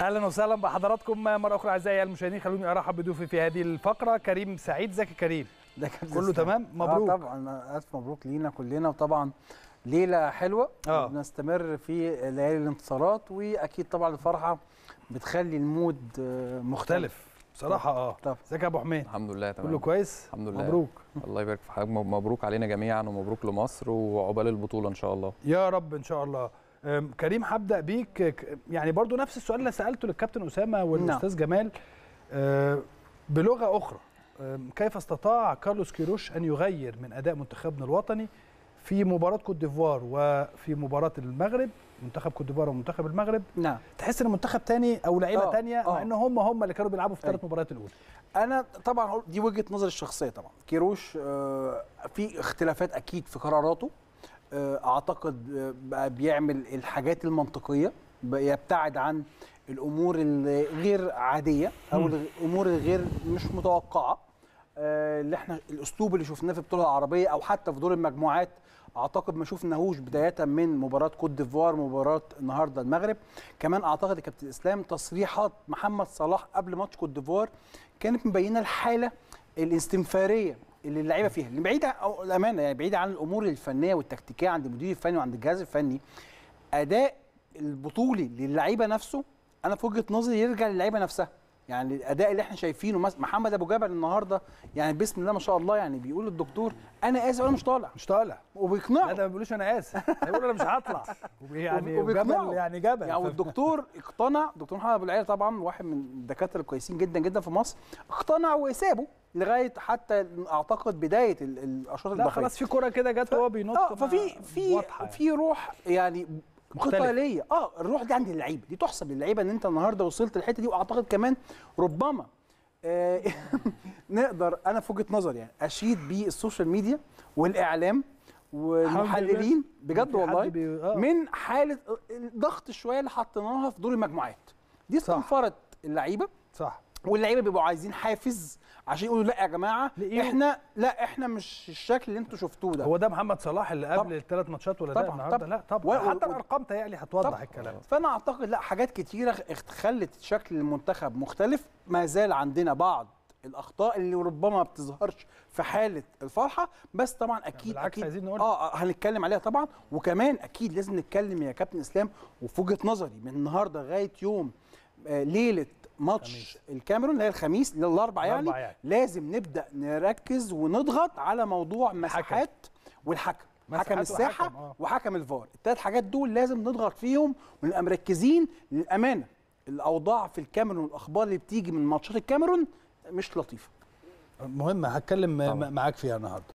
اهلا وسهلا بحضراتكم مره اخرى اعزائي المشاهدين خلوني ارحب بضيوفي في هذه الفقره كريم سعيد زكي كريم ده كان كله لسه. تمام مبروك آه طبعا الف مبروك لينا كلنا وطبعا ليله حلوه آه. بنستمر في ليالي الانتصارات واكيد طبعا الفرحه بتخلي المود آه، مختلف مختلف بصراحه اه طب. ازيك يا ابو حميد الحمد لله تمام كله كويس الحمد لله مبروك الله يبارك في حضرتك مبروك علينا جميعا ومبروك لمصر وعقبال البطوله ان شاء الله يا رب ان شاء الله أم، كريم هبدا بيك ك- يعني برضو نفس السؤال اللي سالته للكابتن اسامه والاستاذ جمال أه، بلغه اخرى أم، كيف استطاع كارلوس كيروش ان يغير من اداء منتخبنا الوطني في مباراه كوت ديفوار وفي مباراه المغرب منتخب كوت ديفوار ومنتخب المغرب نعم تحس ان منتخب تاني او لعيبه آه، تانية مع آه. ان هم هم اللي كانوا بيلعبوا في أيوة. الثلاث مباريات الاولى انا طبعا هقول- دي وجهه نظري الشخصيه طبعا كيروش آه، في اختلافات اكيد في قراراته آه، اعتقد آه، بقى بيعمل الحاجات المنطقيه بقى يبتعد عن الامور الغير عاديه او مم. الامور الغير مش متوقعه آه، اللي احنا الاسلوب اللي شفناه في البطوله العربيه او حتى في دور المجموعات اعتقد ما شفناهوش بدايه من مباراه كوت ديفوار مباراه النهارده المغرب كمان اعتقد يا كابتن اسلام تصريحات محمد صلاح قبل ماتش كوت ديفوار كانت مبينه الحاله الاستنفاريه اللي اللعيبه فيها اللي بعيده او الامانه يعني بعيده عن الامور الفنيه والتكتيكيه عند المدير الفني وعند الجهاز الفني اداء البطولي للعيبه نفسه انا في وجهه نظري يرجع للعيبه نفسها يعني الاداء اللي احنا شايفينه مثلا محمد ابو جبل النهارده يعني بسم الله ما شاء الله يعني بيقول للدكتور انا اسف انا مش طالع مش طالع وبيقنعه لا ده ما بيقولوش انا اسف ده بيقول انا مش هطلع يعني وبيقنعه. جبل يعني جبل يعني والدكتور اقتنع دكتور محمد ابو العيله طبعا واحد من الدكاتره الكويسين جدا جدا في مصر اقتنع وسابه لغايه حتى اعتقد بدايه ال- الاشواط لا الضاغطيه خلاص في كرة كده جت وهو بينط اه ما- ففي في واضحة يعني. في روح يعني مختلف. قتاليه اه الروح دي عند اللعيبه دي تحسب للعيبه ان انت النهارده وصلت الحته دي واعتقد كمان ربما آه نقدر انا في وجهه نظري يعني اشيد بالسوشيال ميديا والاعلام والمحللين بجد في حد والله بي- آه. من حاله الضغط شويه اللي حطيناها في دور المجموعات دي صح. استنفرت اللعيبه صح واللعيبه بيبقوا عايزين حافز عشان يقولوا لا يا جماعه لقيوا- احنا لا احنا مش الشكل اللي انتوا شفتوه ده هو ده محمد صلاح اللي قبل طبعا. الثلاث ماتشات ولا ده طبعا، النهارده طبعا. لا طبعا و- و- حتى و- الارقام تهيألي هتوضح طبعا. الكلام فانا اعتقد لا حاجات كتيره اخت- خلت شكل المنتخب مختلف ما زال عندنا بعض الاخطاء اللي ربما ما بتظهرش في حاله الفرحه بس طبعا اكيد بالعكس اكيد عايزين نقول اه آه، هنتكلم عليها طبعا وكمان اكيد لازم نتكلم يا كابتن اسلام وفي وجهه نظري من النهارده لغايه يوم آه ليله ماتش خميس. الكاميرون اللي هي الخميس اللي هي الاربع يعني, الأربع يعني. لازم نبدا نركز ونضغط على موضوع مساحات والحكم مساحات حكم الساحه وحكم، آه. وحكم الفار الثلاث حاجات دول لازم نضغط فيهم ونبقى مركزين للامانه الاوضاع في الكاميرون والاخبار اللي بتيجي من ماتشات الكاميرون مش لطيفه مهم هتكلم طبعا. م- معاك فيها النهارده